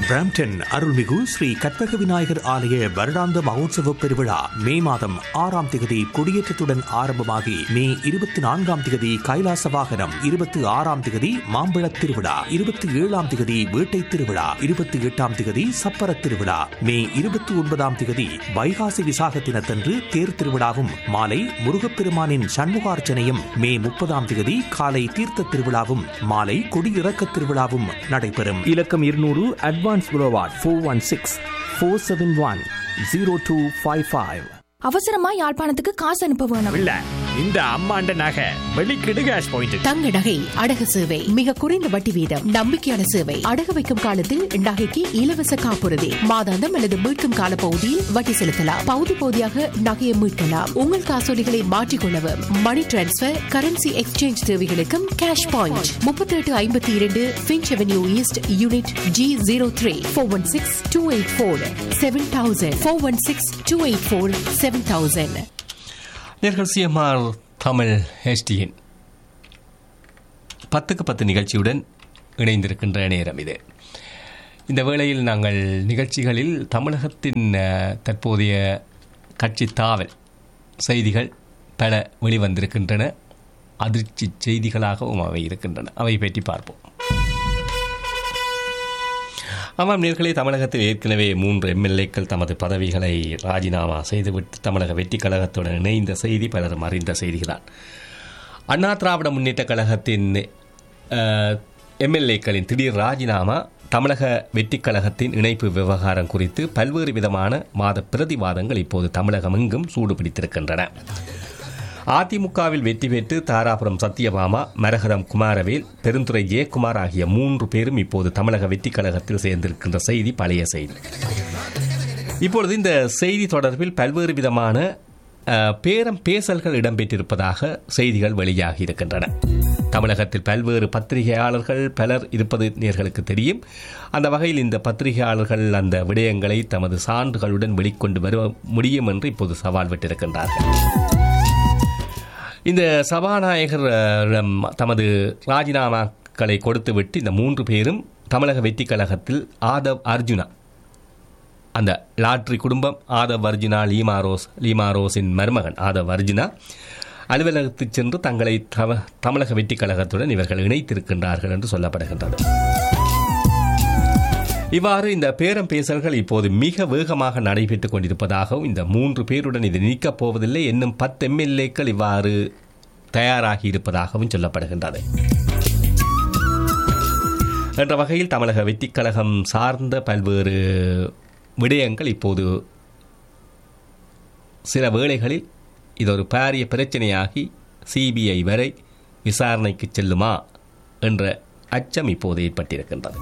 Brampton அருள்மிகு ஸ்ரீ கற்பக விநாயகர் ஆலய வருடாந்த மகோத்சவ பெருவிழா மே மாதம் ஆறாம் திகதி கொடியேற்றத்துடன் ஆரம்பமாகி மே இருபத்தி நான்காம் திகதி கைலாச வாகனம் இருபத்தி ஆறாம் திகதி மாம்பழத் திருவிழா இருபத்தி ஏழாம் திகதி வேட்டை திருவிழா இருபத்தி எட்டாம் திகதி சப்பர திருவிழா மே இருபத்தி ஒன்பதாம் திகதி வைகாசி விசாக தினத்தன்று தேர் திருவிழாவும் மாலை முருகப்பெருமானின் சண்முகார்ச்சனையும் மே முப்பதாம் திகதி காலை தீர்த்த திருவிழாவும் மாலை கொடியிறக்க திருவிழாவும் நடைபெறும் இலக்கம் இருநூறு அட்வான்ஸ் புரோவாட் four one six four seven one zero two five five அவசரமா யாழ்ப்பாணத்துக்கு காசு அனுப்ப வேணும் இல்ல இந்த அம்மாண்ட நகை வெளிக்கிடு கேஷ் பாயிண்ட் தங்க நகை அடகு சேவை மிக குறைந்த வட்டி வீதம் நம்பிக்கையான சேவை அடகு வைக்கும் காலத்தில் நகைக்கு இலவச காப்புறுதி மாதாந்தம் அல்லது மீட்கும் கால பகுதியில் வட்டி செலுத்தலாம் பகுதி பகுதியாக நகையை மீட்கலாம் உங்கள் காசோலிகளை மாற்றிக்கொள்ளவும் மணி டிரான்ஸ்பர் கரன்சி எக்ஸ்சேஞ்ச் தேவைகளுக்கும் கேஷ் பாயிண்ட் முப்பத்தி எட்டு ஐம்பத்தி இரண்டு Finch avenue east unit G zero three four one six two eight four seven thousand four one six two eight four seven thousand நேர்கள் சிஎம்ஆர் தமிழ் ஹெச்டியின் பத்துக்கு பத்து நிகழ்ச்சியுடன் இணைந்திருக்கின்ற நேரம் இது இந்த வேளையில் நாங்கள் நிகழ்ச்சிகளில் தமிழகத்தின் அஹ், தற்போதைய கட்சி தாவல் செய்திகள் பல வெளிவந்திருக்கின்றன அதிர்ச்சி செய்திகளாகவும் அவை இருக்கின்றன அவை பற்றி பார்ப்போம் ஆமாம் நேர்களே தமிழகத்தில் ஏற்கனவே மூன்று எம்எல்ஏக்கள் தமது பதவிகளை ராஜினாமா செய்துவிட்டு தமிழக வெற்றிக் கழகத்துடன் இணைந்த செய்தி பலரும் அறிந்த செய்திதான் அண்ணா திராவிட முன்னேற்ற கழகத்தின் எம்எல்ஏக்களின் திடீர் ராஜினாமா தமிழக வெற்றிக் கழகத்தின் இணைப்பு விவகாரம் குறித்து பல்வேறு விதமான வாத பிரதிவாதங்கள் இப்போது தமிழகம் எங்கும் சூடு பிடித்திருக்கின்றன அதிமுகவில் வெற்றி பெற்று தாராபுரம் சத்யபாமா மரகதம் குமாரவேல் பெருந்துறை ஜெயக்குமார் ஆகிய மூன்று பேரும் இப்போது தமிழக வெற்றிக் கழகத்தில் சேர்ந்திருக்கின்ற செய்தி பழைய செய்தி இப்பொழுது இந்த செய்தி தொடர்பில் பல்வேறு விதமான அஹ், பேரம் பேசல்கள் இடம்பெற்றிருப்பதாக செய்திகள் வெளியாகி இருக்கின்றன தமிழகத்தில் பல்வேறு பத்திரிகையாளர்கள் பலர் இருப்பது நேர்களுக்கு தெரியும் அந்த வகையில் இந்த பத்திரிகையாளர்கள் அந்த விடயங்களை தமது சான்றுகளுடன் வெளிக்கொண்டு வர முடியும் என்று இப்போது சவால் விட்டிருக்கின்றார்கள் இந்த சபாநாயகர் அஹ், தமது ராஜினாமாக்களை கொடுத்துவிட்டு இந்த மூன்று பேரும் தமிழக வெற்றிக் கழகத்தில் ஆதவ் அர்ஜுனா அந்த லாட்ரி குடும்பம் ஆதவ் அர்ஜுனா லீமாரோஸ் லீமாரோஸின் மருமகன் ஆதவ் அர்ஜுனா அலுவலகத்துக்கு சென்று தங்களை தம தமிழக வெற்றிக் கழகத்துடன் இவர்கள் இணைத்திருக்கின்றார்கள் என்று சொல்லப்படுகின்றது இவ்வாறு இந்த பேரம் பேசல்கள் இப்போது மிக வேகமாக நடைபெற்றுக் கொண்டிருப்பதாகவும் இந்த மூன்று பேருடன் இது நீக்கப் போவதில்லை என்னும் பத்து எம்எல்ஏக்கள் இவ்வாறு தயாராகி இருப்பதாகவும் சொல்லப்படுகின்றது என்ற வகையில் தமிழக வெற்றிக் கழகம் சார்ந்த பல்வேறு விடயங்கள் இப்போது சில வேளைகளில் இது ஒரு பாரிய பிரச்சனையாகி சிபிஐ வரை விசாரணைக்கு செல்லுமா என்ற அச்சம் இப்போது ஏற்பட்டிருக்கின்றது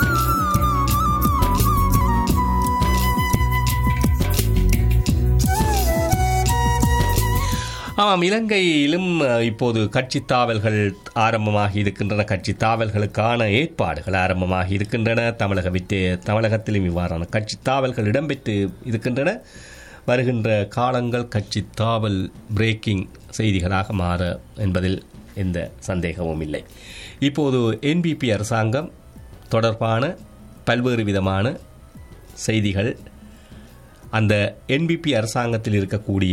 ஆமாம் இலங்கையிலும் அஹ், இப்போது கட்சி தாவல்கள் ஆரம்பமாகி இருக்கின்றன கட்சி தாவல்களுக்கான ஏற்பாடுகள் ஆரம்பமாகி இருக்கின்றன தமிழக விட்டு தமிழகத்திலும் இவ்வாறான கட்சி தாவல்கள் இடம்பெற்று இருக்கின்றன வருகின்ற காலங்கள் கட்சி தாவல் பிரேக்கிங் செய்திகளாக மாற என்பதில் எந்த சந்தேகமும் இல்லை இப்போது என்பிபி அரசாங்கம் தொடர்பான பல்வேறு விதமான செய்திகள் அந்த என்பிபி அரசாங்கத்தில் இருக்கக்கூடிய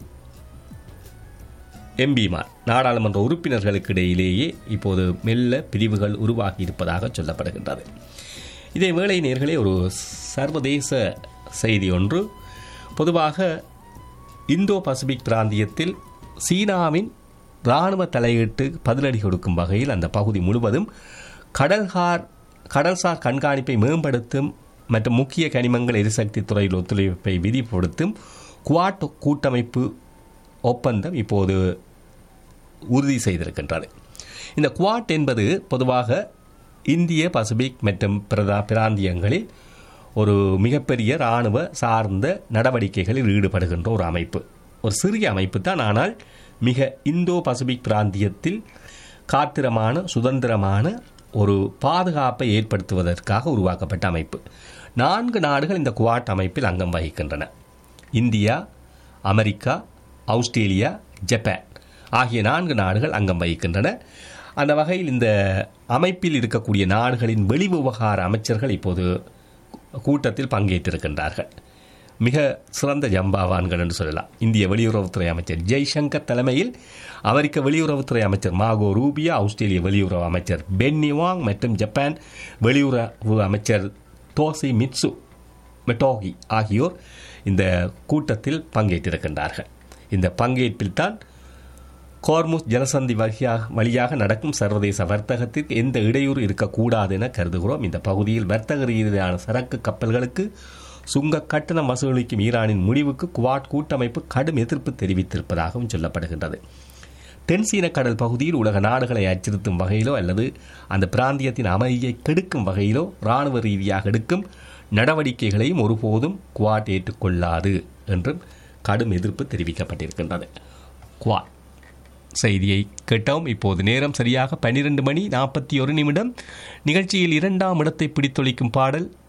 எம்பிமார் நாடாளுமன்ற உறுப்பினர்களுக்கு இடையிலேயே இப்போது மெல்ல பிரிவுகள் உருவாகி இருப்பதாக சொல்லப்படுகின்றது இதே வேளை நேர்களே ஒரு சர்வதேச செய்தி ஒன்று பொதுவாக இந்தோ பசிபிக் பிராந்தியத்தில் சீனாவின் இராணுவ தலையீட்டு பதிலடி கொடுக்கும் வகையில் அந்த பகுதி முழுவதும் கடல்கார் கடல்சார் கண்காணிப்பை மேம்படுத்தும் மற்றும் முக்கிய கனிமங்கள் எரிசக்தி துறையில் ஒத்துழைப்பை விரிவுபடுத்தும் குவாட் கூட்டமைப்பு ஒப்பந்தம் இப்போது உறுதி செய்திருக்கின்றது இந்த குவாட் என்பது பொதுவாக இந்திய பசிபிக் மற்றும் பிரதா பிராந்தியங்களில் ஒரு மிகப்பெரிய இராணுவ சார்ந்த நடவடிக்கைகளில் ஈடுபடுகின்ற ஒரு அமைப்பு ஒரு சிறிய அமைப்பு தான் ஆனால் மிக இந்தோ பசிபிக் பிராந்தியத்தில் காத்திரமான சுதந்திரமான ஒரு பாதுகாப்பை ஏற்படுத்துவதற்காக உருவாக்கப்பட்ட அமைப்பு நான்கு நாடுகள் இந்த குவாட் அமைப்பில் அங்கம் வகிக்கின்றன இந்தியா அமெரிக்கா ஆஸ்திரேலியா ஜப்பான் ஆகிய நான்கு நாடுகள் அங்கம் வகிக்கின்றன அந்த வகையில் இந்த அமைப்பில் இருக்கக்கூடிய நாடுகளின் வெளிவிவகார அமைச்சர்கள் இப்போது கூட்டத்தில் பங்கேற்றிருக்கின்றார்கள் மிக சிறந்த ஜம்பாவான்கள் என்று சொல்லலாம் இந்திய வெளியுறவுத்துறை அமைச்சர் ஜெய்சங்கர் தலைமையில் அமெரிக்க வெளியுறவுத்துறை அமைச்சர் மாகோ ரூபியா ஆஸ்திரேலிய வெளியுறவு அமைச்சர் பென்னி வாங் மற்றும் ஜப்பான் வெளியுறவு அமைச்சர் தோசி மிட்சு மெட்டோகி ஆகியோர் இந்த கூட்டத்தில் பங்கேற்றிருக்கின்றார்கள் இந்த பங்கேற்பில்தான் கோர்முஸ் ஜலசந்தி வழியாக வழியாக நடக்கும் சர்வதேச வர்த்தகத்திற்கு எந்த இடையூறு இருக்கக்கூடாது என கருதுகிறோம் இந்த பகுதியில் வர்த்தக ரீதியிலான சரக்கு கப்பல்களுக்கு சுங்க கட்டணம் வசூலிக்கும் ஈரானின் முடிவுக்கு குவாட் கூட்டமைப்பு கடும் எதிர்ப்பு தெரிவித்திருப்பதாகவும் சொல்லப்படுகின்றது தென்சீன கடல் பகுதியில் உலக நாடுகளை அச்சுறுத்தும் வகையிலோ அல்லது அந்த பிராந்தியத்தின் அமைதியை கெடுக்கும் வகையிலோ இராணுவ ரீதியாக எடுக்கும் நடவடிக்கைகளையும் ஒருபோதும் குவாட் ஏற்றுக்கொள்ளாது என்றும் கடும் எதிர்ப்பு தெரிவிக்கப்பட்டிருக்கின்றது குவாட் செய்தியை கேட்டோம் இப்போது நேரம் சரியாக பன்னிரண்டு மணி நாற்பத்தி ஒரு நிமிடம் நிகழ்ச்சியில் இரண்டாம் இடத்தை பிடித்தொழிக்கும் பாடல்